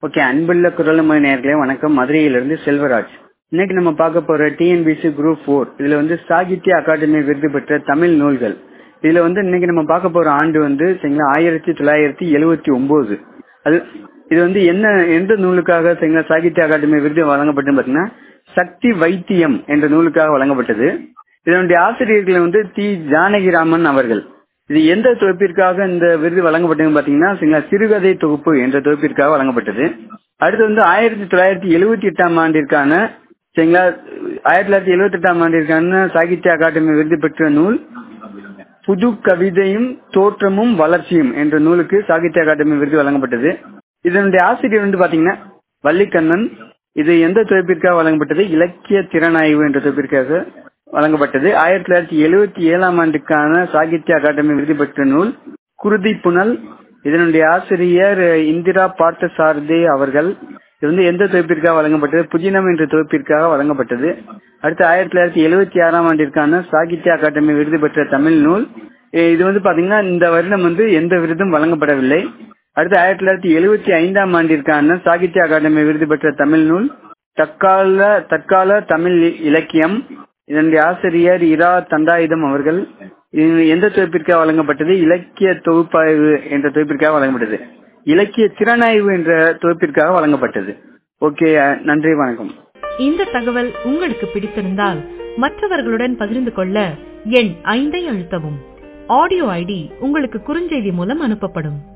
okay அன்புள்ள குரலமை நேர்களே வணக்கம் மதுரையிலிருந்து செல்வராஜ் இன்னைக்கு நம்ம பார்க்க போற டிஎன்பிசி குரூப் ஃபோர் இதுல வந்து சாகித்ய அகாடமி விருது பெற்ற தமிழ் நூல்கள் இதுல வந்து இன்னைக்கு நம்ம பார்க்க போற ஆண்டு வந்து சரிங்களா ஆயிரத்தி தொள்ளாயிரத்தி எழுவத்தி ஒன்பது அது இது வந்து என்ன எந்த நூலுக்காக சரிங்களா சாகித்ய அகாடமி விருது வழங்கப்பட்டது பாத்தீங்கன்னா சக்தி வைத்தியம் என்ற நூலுக்காக வழங்கப்பட்டது இதனுடைய ஆசிரியர்கள் வந்து தி ஜானகிராமன் அவர்கள் இது எந்த தொகுப்பிற்காக இந்த விருது வழங்கப்பட்டதுன்னு பாத்தீங்கன்னா சரிங்களா சிறுகதை தொகுப்பு என்ற தொகுப்பிற்காக வழங்கப்பட்டது அடுத்து வந்து ஆயிரத்தி தொள்ளாயிரத்தி எழுவத்தி எட்டாம் ஆண்டிற்கான சரிங்களா ஆயிரத்தி தொள்ளாயிரத்தி எழுவத்தி எட்டாம் ஆண்டிற்கான சாகித்ய அகாடமி விருது பெற்ற நூல் புது கவிதையும் தோற்றமும் வளர்ச்சியும் என்ற நூலுக்கு சாகித்ய அகாடமி விருது வழங்கப்பட்டது இதனுடைய ஆசிரியர் வந்து பாத்தீங்கன்னா வள்ளிக்கண்ணன் இது எந்த தொகுப்பிற்காக வழங்கப்பட்டது இலக்கிய திறனாய்வு என்ற தொகுப்பிற்காக வழங்கப்பட்டது ஆயிரத்தி தொள்ளாயிரத்தி எழுவத்தி ஏழாம் ஆண்டுக்கான சாகித்ய அகாடமி விருது பெற்ற நூல் குருதி புனல் இதனுடைய ஆசிரியர் இந்திரா பார்த்தசாரதி அவர்கள் இது வந்து எந்த தொகுப்பிற்காக வழங்கப்பட்டது புதினம் என்ற தொகுப்பிற்காக வழங்கப்பட்டது அடுத்து ஆயிரத்தி தொள்ளாயிரத்தி எழுவத்தி ஆறாம் ஆண்டிற்கான சாகித்ய அகாடமி விருது பெற்ற தமிழ் நூல் இது வந்து பாத்தீங்கன்னா இந்த வருடம் வந்து எந்த விருதும் வழங்கப்படவில்லை அடுத்து ஆயிரத்தி தொள்ளாயிரத்தி எழுவத்தி ஐந்தாம் ஆண்டிற்கான சாகித்ய அகாடமி விருது பெற்ற தமிழ் நூல் தற்கால தற்கால தமிழ் இலக்கியம் இதனுடைய ஆசிரியர் இரா தண்டாயுதம் அவர்கள் எந்த தொகுப்பிற்காக வழங்கப்பட்டது இலக்கிய தொகுப்பாய்வு என்ற தொகுப்பிற்காக வழங்கப்பட்டது இலக்கிய திறனாய்வு என்ற தொகுப்பிற்காக வழங்கப்பட்டது ஓகே நன்றி வணக்கம் இந்த தகவல் உங்களுக்கு பிடித்திருந்தால் மற்றவர்களுடன் பகிர்ந்து கொள்ள எண் ஐந்தை அழுத்தவும் ஆடியோ ஐடி உங்களுக்கு குறுஞ்செய்தி மூலம் அனுப்பப்படும்